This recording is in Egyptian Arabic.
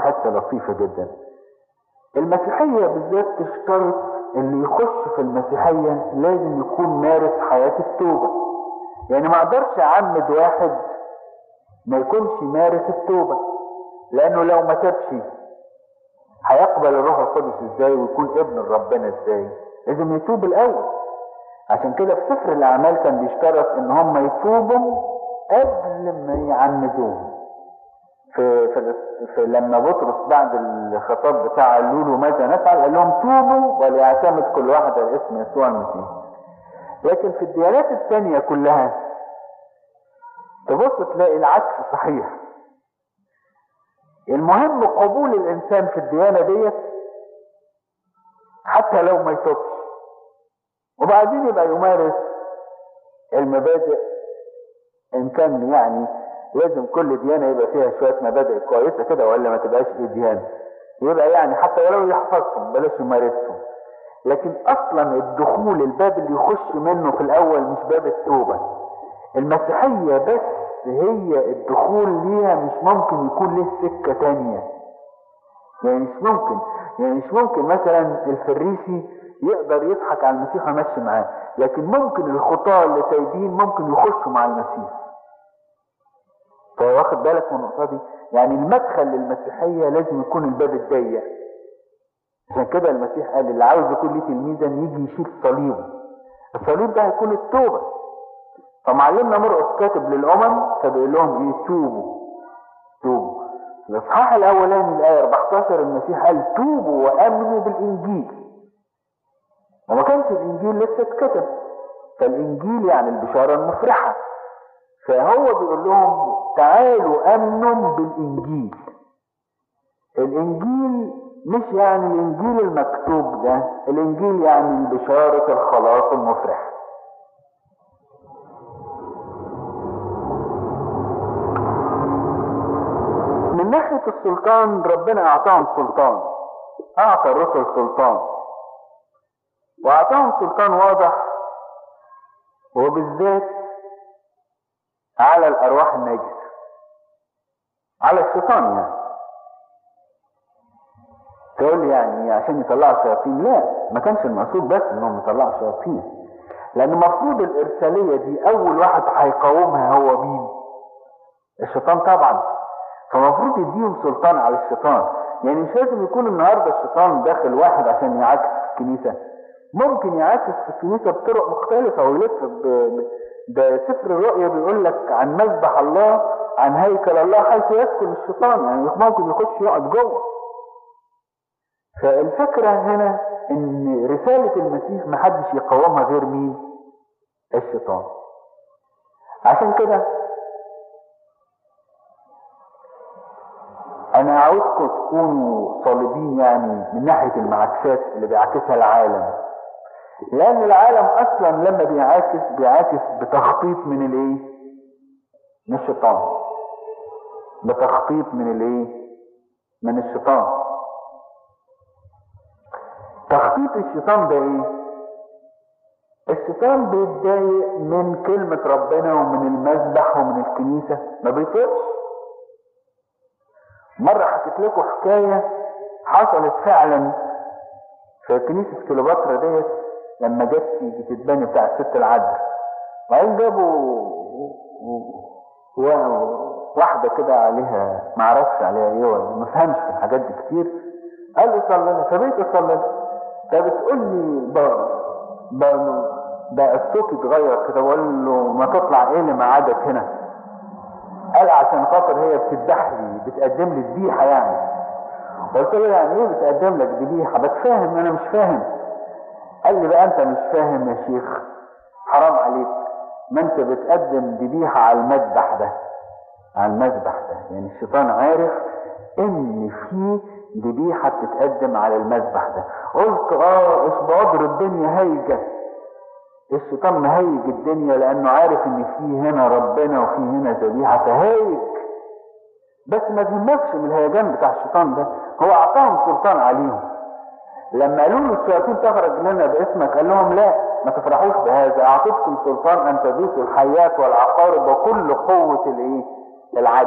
حته لطيفه جدا المسيحيه بالذات تشترط اللي يخش في المسيحيه لازم يكون مارس حياه التوبه يعني ما اقدرش اعمد واحد ما يكونش مارس التوبه لانه لو ما تابش هيقبل الروح القدس ازاي ويكون ابن ربنا ازاي لازم يتوب الاول عشان كده في سفر الاعمال كان بيشترط ان هم يتوبوا قبل ما يعمدوهم في, في, في لما بطرس بعد الخطاب بتاع قالوا له ماذا نفعل قال لهم توبوا وليعتمد كل واحد على اسم يسوع المسيح لكن في الديانات الثانية كلها تبص تلاقي العكس صحيح المهم قبول الانسان في الديانة ديت حتى لو ما يتوبش وبعدين يبقى يمارس المبادئ ان كان يعني لازم كل ديانة يبقى فيها شوية مبادئ كويسة كده ولا ما تبقاش ايه ديانة يبقى يعني حتى ولو يحفظهم بلاش يمارسهم لكن اصلا الدخول الباب اللي يخش منه في الاول مش باب التوبة المسيحية بس هي الدخول ليها مش ممكن يكون له سكة تانية يعني مش ممكن يعني مش ممكن مثلا الفريسي يقدر يضحك على المسيح ويمشي معاه لكن ممكن الخطاة اللي تايبين ممكن يخشوا مع المسيح فواخد بالك من النقطة دي يعني المدخل للمسيحية لازم يكون الباب الضيق عشان كده المسيح قال اللي عاوز يكون ليه تلميذا يجي يشيل صليبه الصليب ده هيكون التوبة فمعلمنا مرقس كاتب للأمم فبيقول لهم ايه توبوا توبوا الإصحاح الأولاني الآية 14 المسيح قال توبوا وآمنوا بالإنجيل وما كانش الإنجيل لسه اتكتب فالإنجيل يعني البشارة المفرحة فهو بيقول لهم تعالوا آمنوا بالإنجيل الإنجيل مش يعني الإنجيل المكتوب ده الإنجيل يعني بشارة الخلاص المفرح من ناحية السلطان ربنا أعطاهم سلطان أعطى الرسل سلطان وأعطاهم سلطان واضح وبالذات على الأرواح الناجسة على الشيطان يعني تقول لي يعني عشان يطلعوا شياطين لا ما كانش المقصود بس انهم يطلعوا شياطين لان المفروض الارساليه دي اول واحد هيقاومها هو مين الشيطان طبعا فالمفروض يديهم سلطان على الشيطان يعني مش لازم يكون النهارده الشيطان داخل واحد عشان يعاكس في الكنيسه ممكن يعاكس في الكنيسه بطرق مختلفه ويلف ب... ده سفر الرؤيا بيقول لك عن مذبح الله عن هيكل الله حيث يسكن الشيطان يعني ممكن يخش يقعد جوه فالفكرة هنا ان رسالة المسيح محدش يقاومها غير مين الشيطان عشان كده انا عاوزكم تكونوا صالبين يعني من ناحية المعاكسات اللي بيعاكسها العالم لان العالم اصلا لما بيعاكس بيعاكس بتخطيط من الايه من الشيطان بتخطيط من الايه من الشيطان تخطيط الشيطان ده ايه الشيطان بيتضايق من كلمة ربنا ومن المذبح ومن الكنيسة ما بيطيقش مرة حكيت لكم حكاية حصلت فعلا في كنيسة كليوباترا ديت لما جت تيجي تتبني بتاع الست العذراء وبعدين جابوا واحدة كده عليها معرفش عليها ايه ولا ما فهمش في الحاجات دي كتير قال لي صلي لها فبقيت اصلي لها فبتقول لي بقى ده الصوت اتغير كده بقول له ما تطلع ايه اللي ميعادك هنا قال عشان خاطر هي بتذبح لي بتقدم لي ذبيحه يعني قلت له يعني ايه بتقدم لك ذبيحه بتفاهم انا مش فاهم قال لي بقى انت مش فاهم يا شيخ حرام عليك ما انت بتقدم ذبيحه على المذبح ده على المذبح ده يعني الشيطان عارف ان في ذبيحه بتتقدم على المذبح ده قلت اه اصبعاد الدنيا هايجه الشيطان مهيج الدنيا لانه عارف ان في هنا ربنا وفي هنا ذبيحه فهايج بس ما تهمكش من الهيجان بتاع الشيطان ده هو اعطاهم سلطان عليهم لما قالوا له الشياطين تخرج لنا باسمك قال لهم لا ما تفرحوش بهذا اعطيتكم سلطان ان تدوسوا الحيات والعقارب وكل قوه الايه العدو